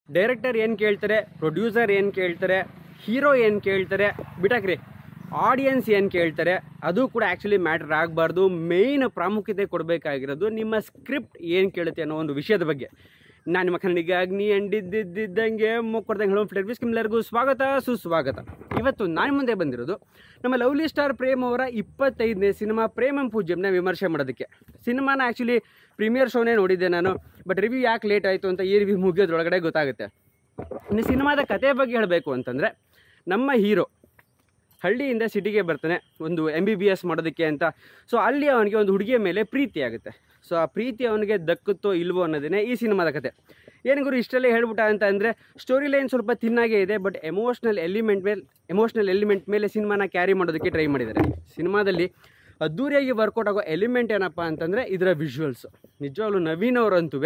director ಏನು ಕೇಳ್ತಾರೆ producer ಏನು ಕೇಳ್ತಾರೆ ಹೀರೋ ಏನು ಕೇಳ್ತಾರೆ ಬಿಟಾಕ್ರಿ ಆಡಿಯನ್ಸ್ ಏನು ಕೇಳ್ತಾರೆ ಅದು ಕೂಡ ಆ್ಯಕ್ಚುಲಿ ಮ್ಯಾಟ್ರ್ ಆಗಬಾರ್ದು ಮೇಯ್ನ್ ಪ್ರಾಮುಖ್ಯತೆ ಕೊಡಬೇಕಾಗಿರೋದು ನಿಮ್ಮ ಸ್ಕ್ರಿಪ್ಟ್ ಏನು ಕೇಳುತ್ತೆ ಅನ್ನೋ ಒಂದು ವಿಷಯದ ಬಗ್ಗೆ ನಾನು ನಿಮ್ಮ ಕನ್ನಡಿಗ ಅಗ್ನಿ ಅಂಡಿದ್ದಿದ್ದಂಗೆ ಮುಕ್ಕೊಡ್ದಂಗೆ ಹೇಳೋ ಫ್ಲೆಡ್ವಿಸ್ ನಿಮ್ಮೆಲ್ಲರಿಗೂ ಸ್ವಾಗತ ಸುಸ್ವಾಗತ ಇವತ್ತು ನಾನು ಮುಂದೆ ಬಂದಿರೋದು ನಮ್ಮ ಲವ್ಲಿ ಸ್ಟಾರ್ ಪ್ರೇಮ್ ಅವರ ಇಪ್ಪತ್ತೈದನೇ ಸಿನಿಮಾ ಪ್ರೇಮಂ ಪೂಜ್ಯಂನ ವಿಮರ್ಶೆ ಮಾಡೋದಕ್ಕೆ ಸಿನಿಮಾನ ಆ್ಯಕ್ಚುಲಿ ಪ್ರೀಮಿಯರ್ ಶೋನೇ ನೋಡಿದ್ದೆ ನಾನು ಬಟ್ ರಿವ್ಯೂ ಯಾಕೆ ಲೇಟ್ ಆಯಿತು ಅಂತ ಈ ರಿವ್ಯೂ ಮುಗಿಯೋದ್ರೊಳಗಡೆ ಗೊತ್ತಾಗುತ್ತೆ ಇನ್ನು ಸಿನಿಮಾದ ಕತೆ ಬಗ್ಗೆ ಹೇಳಬೇಕು ಅಂತಂದರೆ ನಮ್ಮ ಹೀರೋ ಹಳ್ಳಿಯಿಂದ ಸಿಟಿಗೆ ಬರ್ತಾನೆ ಒಂದು ಎಮ್ ಬಿ ಬಿ ಎಸ್ ಮಾಡೋದಕ್ಕೆ ಅಂತ ಸೊ ಅಲ್ಲಿ ಅವನಿಗೆ ಒಂದು ಹುಡುಗಿಯ ಮೇಲೆ ಪ್ರೀತಿ ಆಗುತ್ತೆ ಸೊ ಆ ಪ್ರೀತಿ ಅವನಿಗೆ ದಕ್ಕುತ್ತೋ ಇಲ್ವೋ ಅನ್ನೋದೇ ಈ ಸಿನಿಮಾದ ಕತೆ ಏನು ಗುರು ಇಷ್ಟೆಲ್ಲ ಹೇಳ್ಬಿಟ್ಟ ಅಂತ ಅಂದರೆ ಸ್ಟೋರಿ ಲೈನ್ ಸ್ವಲ್ಪ ತಿನ್ನಾಗೆ ಇದೆ ಬಟ್ ಎಮೋಷ್ನಲ್ ಎಲಿಮೆಂಟ್ ಮೇಲೆ ಎಮೋಷ್ನಲ್ ಎಲಿಮೆಂಟ್ ಮೇಲೆ ಸಿನಿಮಾನ ಕ್ಯಾರಿ ಮಾಡೋದಕ್ಕೆ ಟ್ರೈ ಮಾಡಿದ್ದಾರೆ ಸಿನಿಮಾದಲ್ಲಿ ಅದ್ದೂರಿಯಾಗಿ ವರ್ಕೌಟ್ ಆಗೋ ಎಲಿಮೆಂಟ್ ಏನಪ್ಪ ಅಂತಂದರೆ ಇದರ ವಿಜುವಲ್ಸು ನಿಜವಾಗ್ಲೂ ನವೀನ್ ಅವರಂತೂ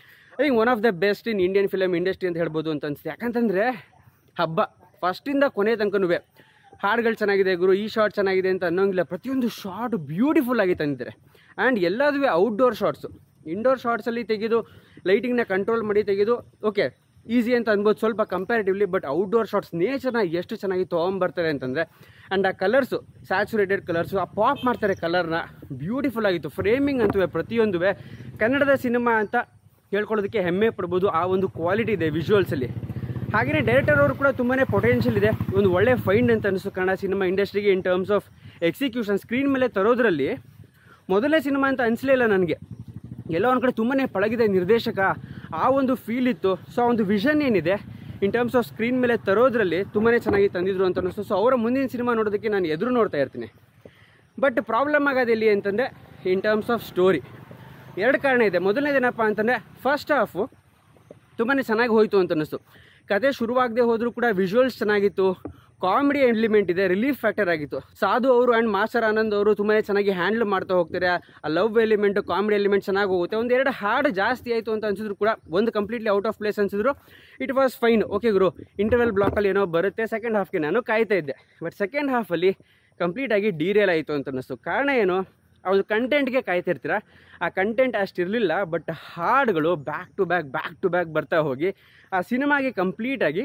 I think one of the best in Indian film industry ಅಂತ ಹೇಳ್ಬೋದು ಅಂತ ಅನಿಸುತ್ತೆ ಯಾಕಂತಂದರೆ ಹಬ್ಬ ಫಸ್ಟಿಂದ ಕೊನೆ ತನಕನೂ ಹಾಡುಗಳು ಚೆನ್ನಾಗಿದೆ ಗುರು ಈ ಶಾರ್ಟ್ ಚೆನ್ನಾಗಿದೆ ಅಂತ ಅನ್ನೋಂಗಿಲ್ಲ ಪ್ರತಿಯೊಂದು ಶಾರ್ಟ್ ಬ್ಯೂಟಿಫುಲ್ ಆಗಿ ತಂದಿದ್ದಾರೆ ಆ್ಯಂಡ್ ಎಲ್ಲದೂ ಔಟ್ಡೋರ್ ಶಾರ್ಟ್ಸು ಇಂಡೋರ್ ಶಾರ್ಟ್ಸಲ್ಲಿ ತೆಗೆದು ಲೈಟಿಂಗ್ನ ಕಂಟ್ರೋಲ್ ಮಾಡಿ ತೆಗೆದು ಓಕೆ ಈಸಿ ಅಂತ ಅನ್ಬೋದು ಸ್ವಲ್ಪ ಕಂಪ್ಯಾರಿಟಿವ್ಲಿ ಬಟ್ ಔಟ್ಡೋರ್ ಶಾರ್ಟ್ಸ್ ನೇಚರ್ನ ಎಷ್ಟು ಚೆನ್ನಾಗಿ ತೊಗೊಂಬರ್ತಾರೆ ಅಂತಂದರೆ ಆ್ಯಂಡ್ ಆ ಕಲರ್ಸು ಸ್ಯಾಚುರೇಟೆಡ್ ಕಲರ್ಸು ಆ ಪಾಪ್ ಮಾಡ್ತಾರೆ ಕಲರ್ನ ಬ್ಯೂಟಿಫುಲ್ ಆಗಿತ್ತು ಫ್ರೇಮಿಂಗ್ ಅಂತೂ ಪ್ರತಿಯೊಂದು ಕನ್ನಡದ ಸಿನಿಮಾ ಅಂತ ಹೇಳ್ಕೊಳ್ಳೋದಕ್ಕೆ ಹೆಮ್ಮೆ ಪಡ್ಬೋದು ಆ ಒಂದು ಕ್ವಾಲಿಟಿ ಇದೆ ವಿಜುವಲ್ಸಲ್ಲಿ ಹಾಗೆಯೇ ಡೈರೆಕ್ಟರ್ ಅವರು ಕೂಡ ತುಂಬಾ ಪೊಟೆನ್ಷಿಯಲ್ ಇದೆ ಒಂದು ಒಳ್ಳೆ ಫೈಂಡ್ ಅಂತ ಅನಿಸ್ತು ಕನ್ನಡ ಸಿನಿಮಾ ಇಂಡಸ್ಟ್ರಿಗೆ in terms of execution screen ಮೇಲೆ ತರೋದ್ರಲ್ಲಿ ಮೊದಲನೇ ಸಿನಿಮಾ ಅಂತ ಅನಿಸಲೇ ಇಲ್ಲ ನನಗೆ ಎಲ್ಲೋ ಒಂದು ಕಡೆ ತುಂಬಾ ಪಳಗಿದೆ ನಿರ್ದೇಶಕ ಆ ಒಂದು ಫೀಲ್ ಇತ್ತು ಸೊ ಆ ಒಂದು ವಿಷನ್ ಏನಿದೆ ಇನ್ ಟರ್ಮ್ಸ್ ಆಫ್ ಸ್ಕ್ರೀನ್ ಮೇಲೆ ತರೋದ್ರಲ್ಲಿ ತುಂಬಾ ಚೆನ್ನಾಗಿ ತಂದಿದ್ರು ಅಂತ ಅನಿಸ್ತು ಸೊ ಅವರ ಮುಂದಿನ ಸಿನಿಮಾ ನೋಡೋದಕ್ಕೆ ನಾನು ಎದುರು ನೋಡ್ತಾ ಇರ್ತೀನಿ ಬಟ್ ಪ್ರಾಬ್ಲಮ್ ಆಗೋದು ಎಲ್ಲಿ ಅಂತಂದರೆ ಇನ್ ಟರ್ಮ್ಸ್ ಆಫ್ ಸ್ಟೋರಿ ಎರಡು ಕಾರಣ ಇದೆ ಮೊದಲನೇದೇನಪ್ಪ ಅಂತಂದರೆ ಫಸ್ಟ್ ಹಾಫು ತುಂಬಾ ಚೆನ್ನಾಗಿ ಹೋಯಿತು ಅಂತ ಅನ್ನಿಸ್ತು ಕತೆ ಶುರುವಾಗದೆ ಹೋದರೂ ಕೂಡ ವಿಜುವಲ್ಸ್ ಚೆನ್ನಾಗಿತ್ತು ಕಾಮಿಡಿ ಎಲಿಮೆಂಟ್ ಇದೆ ರಿಲೀಫ್ ಫ್ಯಾಕ್ಟರ್ ಆಗಿತ್ತು ಸಾಧು ಅವರು ಆ್ಯಂಡ್ ಮಾಸ್ಟರ್ ಆನಂದ್ ಅವರು ತುಂಬಾ ಚೆನ್ನಾಗಿ ಹ್ಯಾಂಡಲ್ ಮಾಡ್ತಾ ಹೋಗ್ತಾರೆ ಆ ಲವ್ ಎಲಿಮೆಂಟು ಕಾಮಿಡಿ ಎಲಿಮೆಂಟ್ ಚೆನ್ನಾಗಿ ಹೋಗುತ್ತೆ ಒಂದೆರಡು ಹಾಡು ಜಾಸ್ತಿ ಆಯಿತು ಅಂತ ಅನ್ಸಿದ್ರು ಕೂಡ ಒಂದು ಕಂಪ್ಲೀಟ್ಲಿ ಔಟ್ ಆಫ್ ಪ್ಲೇಸ್ ಅನ್ಸಿದ್ರು ಇಟ್ ವಾಸ್ ಫೈನ್ ಓಕೆ ಗುರು ಇಂಟರ್ವೆಲ್ ಬ್ಲಾಕಲ್ಲಿ ಏನೋ ಬರುತ್ತೆ ಸೆಕೆಂಡ್ ಹಾಫ್ಗೆ ನಾನು ಕಾಯ್ತಾ ಇದ್ದೆ ಬಟ್ ಸೆಕೆಂಡ್ ಹಾಫಲ್ಲಿ ಕಂಪ್ಲೀಟಾಗಿ ಡೀರೇಲ್ ಆಯಿತು ಅಂತ ಅನ್ನಿಸ್ತು ಕಾರಣ ಏನು ಆ ಒಂದು ಕಂಟೆಂಟ್ಗೆ ಕಾಯ್ತಿರ್ತೀರ ಆ ಕಂಟೆಂಟ್ ಅಷ್ಟಿರಲಿಲ್ಲ ಬಟ್ ಹಾಡುಗಳು back to back back to back ಬರ್ತಾ ಹೋಗಿ ಆ ಸಿನಿಮಾಗೆ ಕಂಪ್ಲೀಟಾಗಿ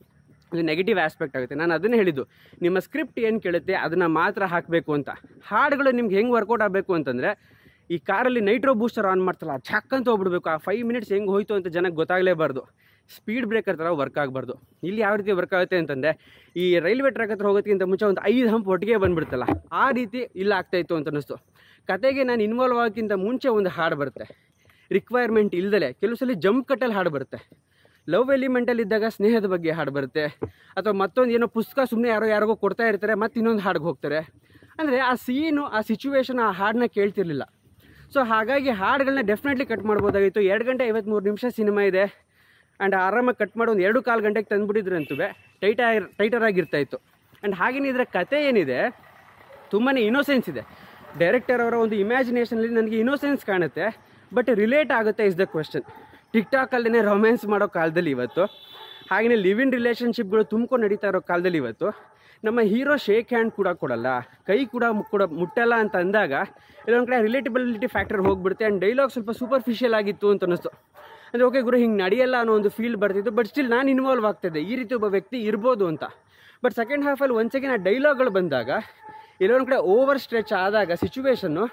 ಇದು ನೆಗೆಟಿವ್ ಆಸ್ಪೆಕ್ಟ್ ಆಗುತ್ತೆ ನಾನು ಅದನ್ನೇ ಹೇಳಿದ್ದು ನಿಮ್ಮ ಸ್ಕ್ರಿಪ್ಟ್ ಏನು ಕೇಳುತ್ತೆ ಅದನ್ನು ಮಾತ್ರ ಹಾಕಬೇಕು ಅಂತ ಹಾಡುಗಳು ನಿಮ್ಗೆ ಹೆಂಗೆ ವರ್ಕೌಟ್ ಆಗಬೇಕು ಅಂತಂದರೆ ಈ ಕಾರಲ್ಲಿ ನೈಟ್ರೋ ಬೂಸ್ಟರ್ ಆನ್ ಮಾಡ್ತಲ್ಲ ಛಕ್ ಅಂತ ಹೋಗ್ಬಿಡ್ಬೇಕು ಆ ಫೈವ್ ಮಿನಿಟ್ಸ್ ಹೆಂಗೆ ಹೋಯ್ತು ಅಂತ ಜನಕ್ಕೆ ಗೊತ್ತಾಗಲೇಬಾರ್ದು ಸ್ಪೀಡ್ ಬ್ರೇಕರ್ ಥರ ವರ್ಕ್ ಆಗಬಾರ್ದು ಇಲ್ಲಿ ಯಾವ ರೀತಿ ವರ್ಕ್ ಆಗುತ್ತೆ ಅಂತಂದರೆ ಈ ರೈಲ್ವೆ ಟ್ರ್ಯಾಕ್ ಹತ್ರ ಹೋಗೋದಕ್ಕಿಂತ ಮುಂಚೆ ಒಂದು ಐದು ಹಂಪ್ ಒಟ್ಟಿಗೆ ಬಂದುಬಿಡ್ತಲ್ಲ ಆ ರೀತಿ ಇಲ್ಲ ಆಗ್ತಾಯಿತ್ತು ಅಂತ ಅನ್ನಿಸ್ತು ಕತೆಗೆ ನಾನು ಇನ್ವಾಲ್ವ್ ಆಗೋಕ್ಕಿಂತ ಮುಂಚೆ ಒಂದು ಹಾಡು ಬರುತ್ತೆ ರಿಕ್ವೈರ್ಮೆಂಟ್ ಇಲ್ದಲೆ ಕೆಲವು ಸಲ ಜಂಪ್ ಕಟ್ಟಲ್ಲಿ ಹಾಡು ಬರುತ್ತೆ ಲವ್ ಎಲಿಮೆಂಟಲ್ಲಿ ಇದ್ದಾಗ ಸ್ನೇಹದ ಬಗ್ಗೆ ಹಾಡು ಬರುತ್ತೆ ಅಥವಾ ಮತ್ತೊಂದು ಏನೋ ಪುಸ್ತಕ ಸುಮ್ಮನೆ ಯಾರೋ ಯಾರಿಗೋ ಕೊಡ್ತಾ ಇರ್ತಾರೆ ಮತ್ತು ಇನ್ನೊಂದು ಹಾಡಿಗೆ ಹೋಗ್ತಾರೆ ಅಂದರೆ ಆ ಸೀನು ಆ ಸಿಚುವೇಶನ್ ಆ ಹಾಡನ್ನ ಕೇಳ್ತಿರ್ಲಿಲ್ಲ ಸೊ ಹಾಗಾಗಿ ಹಾಡುಗಳನ್ನ ಡೆಫಿನೆಟ್ಲಿ ಕಟ್ ಮಾಡ್ಬೋದಾಗಿತ್ತು ಎರಡು ಗಂಟೆ ಐವತ್ತ್ಮೂರು ನಿಮಿಷ ಸಿನಿಮಾ ಇದೆ ಆ್ಯಂಡ್ ಆರಾಮಾಗಿ ಕಟ್ ಮಾಡಿ ಒಂದು ಎರಡು ಕಾಲು ಗಂಟೆಗೆ ತಂದುಬಿಟ್ಟಿದ್ರಂತೂ ಟೈಟ್ ಆಗಿ ಟೈಟರ್ ಆಗಿರ್ತಾ ಇತ್ತು ಆ್ಯಂಡ್ ಹಾಗೇನೆ ಇದರ ಕತೆ ಏನಿದೆ ತುಂಬಾ ಇನ್ನೋಸೆನ್ಸ್ ಇದೆ ಡೈರೆಕ್ಟರ್ ಅವರ ಒಂದು ಇಮ್ಯಾಜಿನೇಷನಲ್ಲಿ ನನಗೆ ಇನ್ನೋಸೆನ್ಸ್ ಕಾಣುತ್ತೆ ಬಟ್ ರಿಲೇಟ್ ಆಗುತ್ತೆ ಇಸ್ ದ ಕ್ವೆಶನ್ ಟಿಕ್ ಟಾಕಲ್ಲೇ ರೊಮ್ಯಾನ್ಸ್ ಮಾಡೋ ಕಾಲದಲ್ಲಿ ಇವತ್ತು ಹಾಗೆಯೇ ಲಿವ್ ಇನ್ ರಿಲೇಷನ್ಶಿಪ್ಗಳು ತುಂಬ್ಕೊಂಡು ನಡೀತಾ ಇರೋ ಕಾಲದಲ್ಲಿ ಇವತ್ತು ನಮ್ಮ ಹೀರೋ ಶೇಕ್ ಹ್ಯಾಂಡ್ ಕೂಡ ಕೊಡಲ್ಲ ಕೈ ಕೂಡ ಮು- ಕೂಡ ಮುಟ್ಟಲ್ಲ ಅಂತ ಅಂದಾಗ ಇಲ್ಲೊಂದು ಕಡೆ ರಿಲೇಟಬಿಲಿಟಿ ಫ್ಯಾಕ್ಟರ್ ಹೋಗ್ಬಿಡುತ್ತೆ ಆ್ಯಂಡ್ ಡೈಲಾಗ್ ಸ್ವಲ್ಪ ಸೂಪರ್ಫಿಷಿಯಲ್ ಆಗಿತ್ತು ಅಂತ ಅನ್ನಿಸ್ತು ಅಂದರೆ ಓಕೆ ಗುರು ಹಿಂಗೆ ನಡೆಯಲ್ಲ ಅನ್ನೋ ಒಂದು ಫೀಲ್ ಬರ್ತಿತ್ತು ಬಟ್ ಸ್ಟಿಲ್ ನಾನು ಇನ್ವಾಲ್ವ್ ಆಗ್ತಿದ್ದೆ ಈ ರೀತಿ ಒಬ್ಬ ವ್ಯಕ್ತಿ ಇರ್ಬೋದು ಅಂತ ಬಟ್ ಸೆಕೆಂಡ್ ಹಾಫಲ್ಲಿ ಒಂದು ಸೆಕೆಂಡ್ ಆ ಡೈಲಾಗ್ಗಳು ಬಂದಾಗ ಎಲ್ಲೊಂದು ಕಡೆ ಓವರ್ ಸ್ಟ್ರೆಚ್ ಆದಾಗ ಸಿಚುವೇಶನ್ನು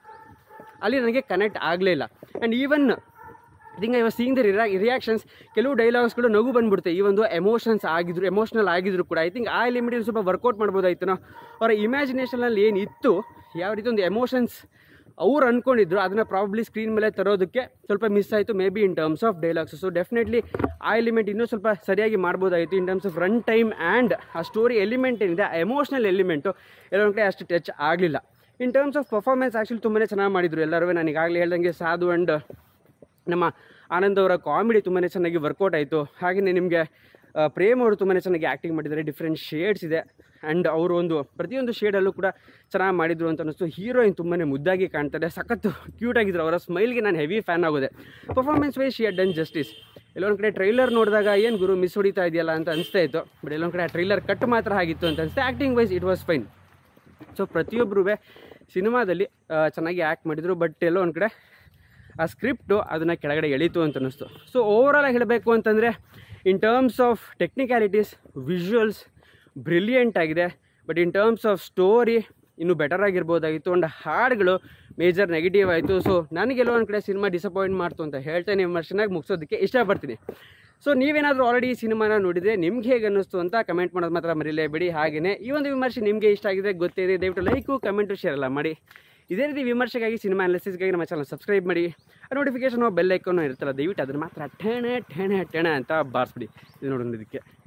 ಅಲ್ಲಿ ನನಗೆ ಕನೆಕ್ಟ್ ಆಗಲೇ ಇಲ್ಲ and even think I was seeing the ರಿಯಾ ರಿಯಾಕ್ಷನ್ಸ್ ಕೆಲವು ಡೈಲಾಗ್ಸ್ಗಳು ನಗು ಬಂದ್ಬಿಡುತ್ತೆ ಈ ಒಂದು ಎಮೋಷನ್ಸ್ ಆಗಿದ್ರು ಎಮೋಷ್ನಲ್ ಆಗಿದ್ರು ಕೂಡ ಐ ಥಿಂಕ್ ಆ ಲಿಮಿಟಲ್ಲಿ ಸ್ವಲ್ಪ ವರ್ಕೌಟ್ ಮಾಡ್ಬೋದಾಯ್ತನೋ ಅವರ ಇಮ್ಯಾಜಿನೇಷನಲ್ಲಿ ಏನು ಇತ್ತು ಯಾವ ರೀತಿ ಒಂದು ಎಮೋಷನ್ಸ್ ಅವ್ರು ಅಂದ್ಕೊಂಡಿದ್ರು ಅದನ್ನು ಪ್ರಾಬಬ್ಲಿ ಸ್ಕ್ರೀನ್ ಮೇಲೆ ತರೋದಕ್ಕೆ ಸ್ವಲ್ಪ ಮಿಸ್ ಆಯಿತು maybe in terms of dialogues so definitely ಆ ಎಲಿಮೆಂಟ್ ಇನ್ನೂ ಸ್ವಲ್ಪ ಸರಿಯಾಗಿ ಮಾಡ್ಬೋದಾಯಿತು in terms of run time and ಆ ಸ್ಟೋರಿ ಎಲಿಮೆಂಟ್ ಏನಿದೆ ಆ ಎಮೋಷ್ನಲ್ ಎಲಿಮೆಂಟು ಎಲ್ಲೊಂದು ಕಡೆ ಅಷ್ಟು ಟಚ್ ಆಗಲಿಲ್ಲ in terms of performance actually ತುಂಬಾ ಚೆನ್ನಾಗಿ ಮಾಡಿದರು ಎಲ್ಲರೂ ನಾನು ಈಗಾಗಲೇ ಹೇಳ್ದಂಗೆ ಸಾಧು ಆ್ಯಂಡ್ ನಮ್ಮ ಆನಂದ್ ಅವರ ಕಾಮಿಡಿ ತುಂಬಾ ಚೆನ್ನಾಗಿ ವರ್ಕೌಟ್ ಆಯಿತು ಹಾಗೆಯೇ ನಿಮಗೆ ಆ, ಪ್ರೇಮ್ ಅವರು ತುಂಬಾ ಚೆನ್ನಾಗಿ ಆ್ಯಕ್ಟಿಂಗ್ ಮಾಡಿದ್ದಾರೆ ಡಿಫ್ರೆಂಟ್ ಶೇಡ್ಸ್ ಇದೆ ಆ್ಯಂಡ್ ಅವರು ಒಂದು ಪ್ರತಿಯೊಂದು ಶೇಡಲ್ಲೂ ಕೂಡ ಚೆನ್ನಾಗಿ ಮಾಡಿದ್ರು ಅಂತ ಅನ್ನಿಸ್ತು ಹೀರೋಯಿನ್ ತುಂಬಾ ಮುದ್ದಾಗಿ ಕಾಣ್ತಾರೆ ಸಖತ್ತು ಕ್ಯೂಟ್ ಆಗಿದ್ರು ಅವರ ಸ್ಮೈಲ್ಗೆ ನಾನು ಹೆವಿ ಫ್ಯಾನ್ ಆಗೋದೆ performance wise she had done justice ಎಲ್ಲೊಂದು ಕಡೆ ಟ್ರೈಲರ್ ನೋಡಿದಾಗ ಏನು ಗುರು ಮಿಸ್ ಹೊಡಿತಾ ಇದೆಯಲ್ಲ ಅಂತ ಅನಿಸ್ತಾ ಇತ್ತು ಬಟ್ ಎಲ್ಲೊಂದು ಕಡೆ ಟ್ರೈಲರ್ ಕಟ್ ಮಾತ್ರ ಆಗಿತ್ತು ಅಂತ ಅನಿಸ್ತು acting wise it was fine so ಪ್ರತಿಯೊಬ್ಬರೂ ಸಿನಿಮಾದಲ್ಲಿ ಆ, ಚೆನ್ನಾಗಿ ಆ್ಯಕ್ಟ್ ಮಾಡಿದರು ಬಟ್ ಎಲ್ಲೋ ಒಂದು ಕಡೆ ಆ ಸ್ಕ್ರಿಪ್ಟು ಅದನ್ನು ಕೆಳಗಡೆ ಎಳೀತು ಅಂತ ಅನ್ನಿಸ್ತು ಸೊ ಓವರಾಲ್ ಹೇಳಬೇಕು ಅಂತಂದರೆ in terms of technicalities visuals brilliant ಆಗಿದೆ but in terms of story ಇನ್ನೂ ಬೆಟರ್ ಆಗಿರ್ಬೋದಾಗಿತ್ತು ಆ್ಯಂಡ್ ಹಾಡುಗಳು ಮೇಜರ್ ನೆಗೆಟಿವ್ ಆಯಿತು ಸೊ ನನಗೆಲ್ಲೋ ಒಂದು ಕಡೆ ಸಿನಿಮಾ ಡಿಸಪಾಯಿಂಟ್ ಮಾಡ್ತು ಅಂತ ಹೇಳ್ತೇನೆ ವಿಮರ್ಶನಾಗಿ ಮುಗಿಸೋದಕ್ಕೆ ಇಷ್ಟಪಡ್ತೀನಿ ಸೊ ನೀವೇನಾದರೂ ಆಲ್ರೆಡಿ ಈ ಸಿನಿಮಾನ ನೋಡಿದರೆ ನಿಮ್ಗೆ ಹೇಗೆ ಅನ್ನಿಸ್ತು ಅಂತ ಕಮೆಂಟ್ ಮಾಡೋದು ಮಾತ್ರ ಮರಿಲೇಬೇಡಿ ಹಾಗೆಯೇ ಈ ಒಂದು ವಿಮರ್ಶೆ ನಿಮಗೆ ಇಷ್ಟ ಆಗಿದೆ ಗೊತ್ತಿದೆ ದಯವಿಟ್ಟು ಲೈಕು ಕಮೆಂಟು ಶೇರ್ ಎಲ್ಲ ಮಾಡಿ ಇದೇ ರೀತಿ ವಿಮರ್ಶೆಗಾಗಿ ಸಿನಿಮಾ ಅನಾಲಿಸಿಸ್ಗಾಗಿ ನಮ್ಮ ಚಾನಲ್ ಸಬ್ಸ್ಕ್ರೈಬ್ ಮಾಡಿ ನೋಟಿಫಿಕೇಶನ್ ಬೆಲ್ ಐಕಾನು ಇರುತ್ತಲ್ಲ ದಯವಿಟ್ಟು ಅದನ್ನು ಮಾತ್ರ ಠೇಣೆ ಠೇಣೆ ಠೇಣೆ ಅಂತ ಬಾರಿಸ್ಬಿಡಿ ಇದು ನೋಡೋಣ ಇದಕ್ಕೆ